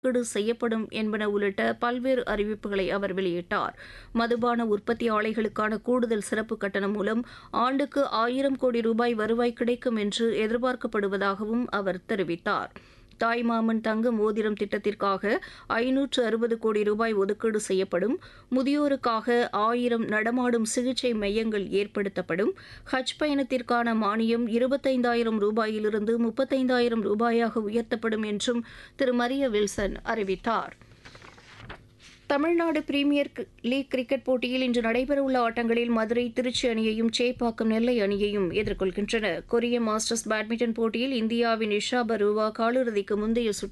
ஒதுக்கீடு செய்யப்படும் என்பன உள்ளிட்ட பல்வேறு அறிவிப்புகளை அவர் வெளியிட்டார் மதுபான உற்பத்தி ஆலைகளுக்கான கூடுதல் சிறப்பு கட்டணம் மூலம் ஆண்டுக்கு ஆயிரம் கோடி ரூபாய் வருவாய் கிடைக்கும் என்று எதிர்பார்க்கப்படுவதாகவும் அவர் தெரிவித்தார் தாய்மாமன் தங்க மோதிரம் திட்டத்திற்காக ஐநூற்று அறுபது கோடி ரூபாய் ஒதுக்கீடு செய்யப்படும் முதியோருக்காக ஆயிரம் நடமாடும் சிகிச்சை மையங்கள் ஏற்படுத்தப்படும் ஹஜ் பயணத்திற்கான மானியம் இருபத்தைந்தாயிரம் ரூபாயிலிருந்து முப்பத்தைந்தாயிரம் ரூபாயாக உயர்த்தப்படும் என்றும் திரு மரிய வில்சன் அறிவித்தார் தமிழ்நாடு பிரீமியர் லீக் கிரிக்கெட் போட்டியில் இன்று நடைபெறவுள்ள ஆட்டங்களில் மதுரை திருச்சி அணியையும் சேப்பாக்கம் நெல்லை அணியையும் எதிர்கொள்கின்றன கொரிய மாஸ்டர்ஸ் பேட்மிண்டன் போட்டியில் இந்தியாவின் இஷா பருவா காலிறுதிக்கு முந்தைய சுற்று